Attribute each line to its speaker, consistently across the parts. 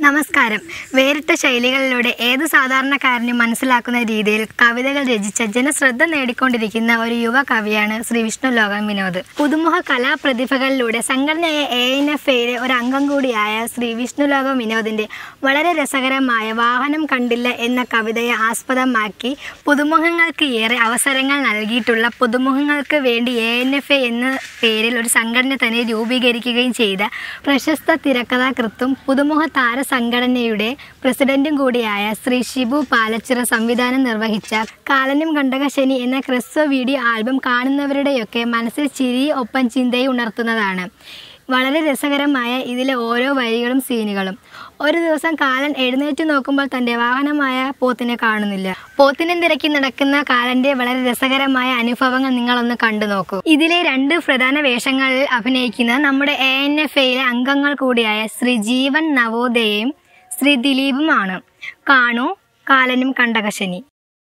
Speaker 1: നമസ്കാരം വേറിട്ട ശൈലികളിലൂടെ ഏത് സാധാരണക്കാരനും മനസ്സിലാക്കുന്ന രീതിയിൽ കവിതകൾ രചിച്ച ജനശ്രദ്ധ നേടിക്കൊണ്ടിരിക്കുന്ന ഒരു യുവ കവിയാണ് ശ്രീ വിഷ്ണു ലോകം വിനോദ് പുതുമുഖ കലാപ്രതിഭകളിലൂടെ സംഘടനയായ എ എൻ എഫ് എയിലെ ഒരു അംഗം കൂടിയായ ശ്രീ വിഷ്ണു ലോകം വിനോദിന്റെ വളരെ രസകരമായ വാഹനം കണ്ടില്ല എന്ന കവിതയെ ആസ്പദമാക്കി പുതുമുഖങ്ങൾക്ക് ഏറെ അവസരങ്ങൾ നൽകിയിട്ടുള്ള പുതുമുഖങ്ങൾക്ക് വേണ്ടി എ എൻ എഫ് എ എന്ന പേരിൽ ഒരു സംഘടന തന്നെ രൂപീകരിക്കുകയും ചെയ്ത പ്രശസ്ത തിരക്കഥാകൃത്തും പുതുമുഖ താര സംഘടനയുടെ പ്രസിഡന്റും കൂടിയായ ശ്രീ ഷിബു പാലച്ചിറ സംവിധാനം നിർവഹിച്ച കാലനും കണ്ടകശനി എന്ന ക്രിസ്വ വീഡിയോ ആൽബം കാണുന്നവരുടെയൊക്കെ മനസ്സിൽ ചിരി ഒപ്പം ചിന്തയും ഉണർത്തുന്നതാണ് വളരെ രസകരമായ ഇതിലെ ഓരോ വരികളും സീനുകളും ഒരു ദിവസം കാലൻ എഴുന്നേറ്റ് നോക്കുമ്പോൾ തൻ്റെ വാഹനമായ പോത്തിനെ കാണുന്നില്ല പോത്തിനെ തിരക്കി നടക്കുന്ന കാലന്റെ വളരെ രസകരമായ അനുഭവങ്ങൾ നിങ്ങളൊന്ന് കണ്ടു നോക്കൂ ഇതിലെ രണ്ട് പ്രധാന വേഷങ്ങളിൽ അഭിനയിക്കുന്ന നമ്മുടെ എ എൻ എഫ് എയിലെ അംഗങ്ങൾ കൂടിയായ ശ്രീ ജീവൻ നവോദയയും ശ്രീ ദിലീപുമാണ് കാണൂ കാലനും കണ്ടകശനി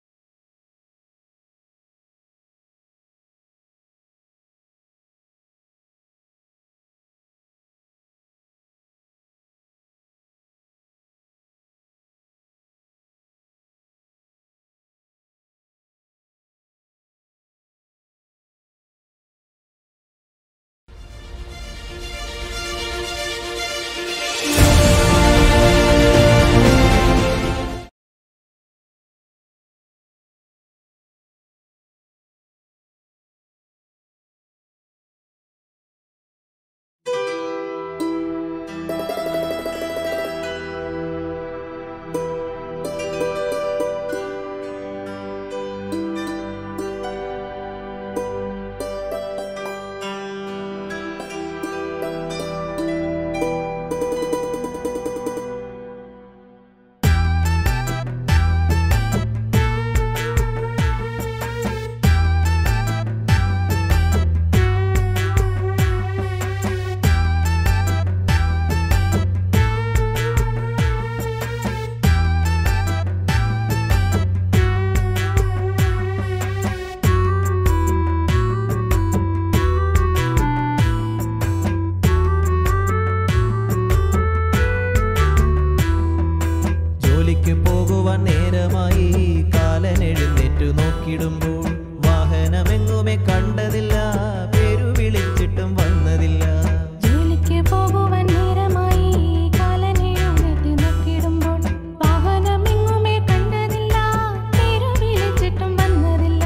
Speaker 2: ജോലിക്ക് പോകുവാൻ നേരമായി കാലൻ എഴുന്നേറ്റു നോക്കിടുമ്പോൾ വാഹനമെങ്ങുമേ കണ്ടതില്ല പേരു വിളിച്ചിട്ടും വന്നതില്ല
Speaker 3: ജോലിക്ക് പോകുവാൻ നേരമായി കാലനെഴുന്നേറ്റ് നോക്കിടുമ്പോൾ വാഹനമെങ്ങുമേ കണ്ടതില്ല പേരു വിളിച്ചിട്ടും വന്നതില്ല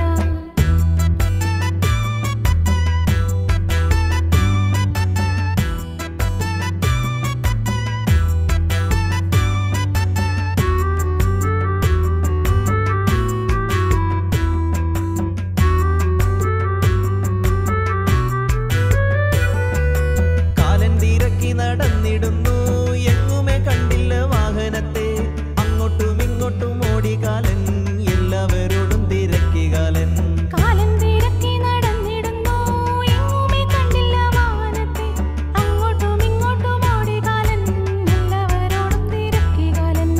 Speaker 2: കാലൻ തിരക്കി നടന്നിടുന്നു എങ്ങുമേ കണ്ടില്ല വാഹനത്തെ അങ്ങോട്ടും ഇങ്ങോട്ടും ഓടി കാലൻ എല്ലാവരോടും തിരക്കി കാലൻ
Speaker 3: കാലൻ തിരക്കി നടന്നിടുന്നു എങ്ങുമേ കണ്ടില്ല വാഹനത്തെ അങ്ങോട്ടും ഇങ്ങോട്ടും ഓടി കാലൻ എല്ലാവരോടും തിരക്കി കാലൻ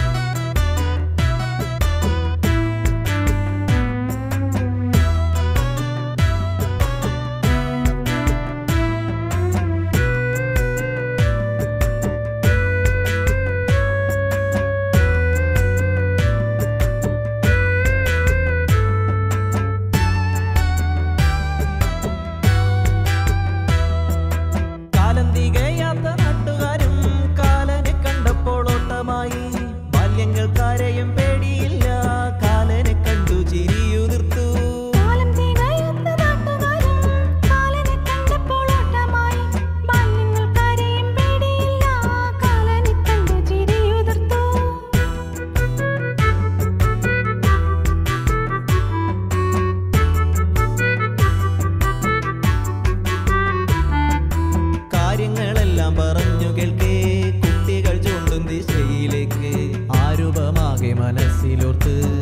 Speaker 2: കാലം തികയാത്ത നാട്ടുകാരും കാലനെ കണ്ടപ്പോൾ ഓട്ടമായി ബാല്യങ്ങൾക്കാരെയും പേടിയില്ല കാലനെ കണ്ടു ചിരിയുതിർത്തു
Speaker 3: കാലം തികയാത്ത നാട്ടുകാരും കാലനെ കണ്ടപ്പോൾ ഓട്ടമായി ബാല്യങ്ങൾക്കാരെയും പേടിയില്ല കാലനെ കണ്ടു ചിരിയുതിർത്തു
Speaker 2: കാര്യങ്ങളെല്ലാം പറഞ്ഞു കേൾക്കേ കുട്ടികൾ ചൂണ്ടും ദിശയിലേക്ക് ആരൂപമാകെ മനസ്സിലോർത്ത്